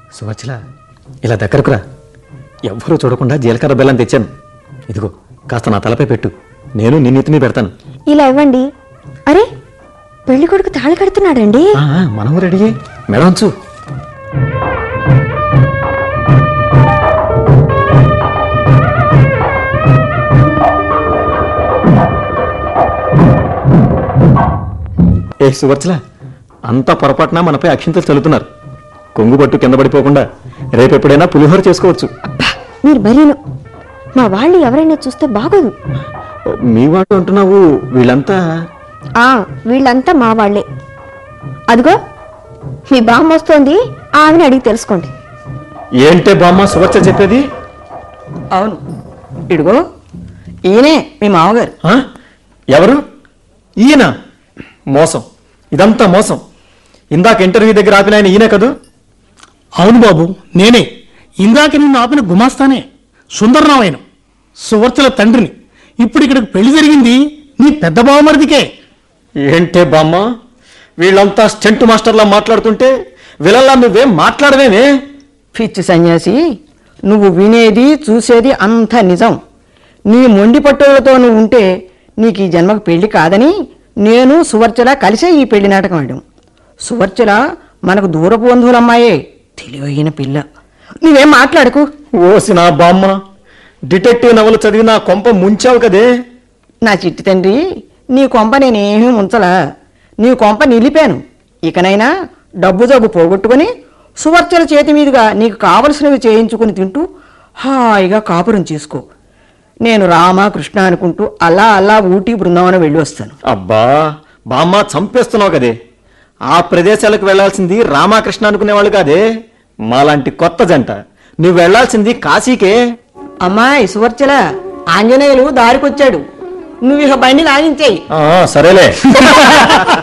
సువచ్చల ఇలా దగ్గరకురా ఎవ్వరూ చూడకుండా జీలకర్ర బెల్లం తెచ్చాను ఇదిగో కాస్త నా తలపై పెట్టు నేను నిన్నెత్తి మీద పెడతాను ఇలా ఇవ్వండి అరే పెళ్లి కొడుకు తాళి కడుతున్నాడండి ఆ, ఆ, మనం రెడీ మెడ ఉంచు ఏ సువర్చల అంతా పొరపాటున మనపై అక్షింతలు చల్లుతున్నారు కొంగు పట్టు కింద పడిపోకుండా రేపెప్పుడైనా పులిహోర చేసుకోవచ్చు అబ్బా మీరు మరీను మా వాళ్ళు ఎవరైనా చూస్తే బాగోదు మీ వాడు అంటున్నావు వీళ్ళంతా ఆ వీళ్ళంతా మా వాళ్ళే అదిగో మీ బామ్మ వస్తోంది ఆమెను అడిగి తెలుసుకోండి ఏంటే బామ్మ సువర్చ చెప్పేది అవును ఇడుగో ఈయనే మీ మామగారు ఆ? ఎవరు ఈయన మోసం ఇదంతా మోసం ఇందాక ఇంటర్వ్యూ దగ్గర ఆపిన ఆయన ఈయనే కదూ అవును బాబు నేనే ఇందాక నిన్ను ఆపిన గుమాస్తానే సుందరరామాయణ సువర్చల తండ్రిని ఇప్పుడు ఇక్కడికి పెళ్లి జరిగింది నీ పెద్ద బావమరిదికే ఏంటే బామ్మ వీళ్ళంతా స్టెంట్ మాస్టర్లా మాట్లాడుతుంటే వీళ్ళల్లా నువ్వేం మాట్లాడవేమే పిచ్చి సన్యాసి నువ్వు వినేది చూసేది అంత నిజం నీ మొండి పట్టులతో నువ్వు ఉంటే నీకు ఈ జన్మకు పెళ్లి కాదని నేను సువర్చల కలిసే ఈ పెళ్లి నాటకం ఆడాం సువర్చల మనకు దూరపు బంధువులమ్మాయే తెలివైన పిల్ల నువ్వేం మాట్లాడకు ఓసి నా బామ్మ డిటెక్టివ్ నవలు చదివి నా కొంప ముంచావు కదే నా చిట్టి తండ్రి నీ కొంప నేనేమీ ఉంచలా నీ కొంప నిలిపాను ఇకనైనా డబ్బు జబ్బు పోగొట్టుకొని సువర్చల చేతి మీదుగా నీకు కావలసినవి చేయించుకుని తింటూ హాయిగా కాపురం చేసుకో నేను రామ కృష్ణ అనుకుంటూ అలా అలా ఊటీ బృందావనం వెళ్ళి వస్తాను అబ్బా బామ్మ చంపేస్తున్నావు కదే ఆ ప్రదేశాలకు వెళ్ళాల్సింది రామకృష్ణ అనుకునేవాళ్ళు కాదే మాలాంటి కొత్త జంట నువ్వు వెళ్ళాల్సింది కాశీకే అమ్మాయి సువర్చల ఆంజనేయులు దారికొచ్చాడు నువ్వు ఇక బండి లాగించేయి ఆ, సరేలే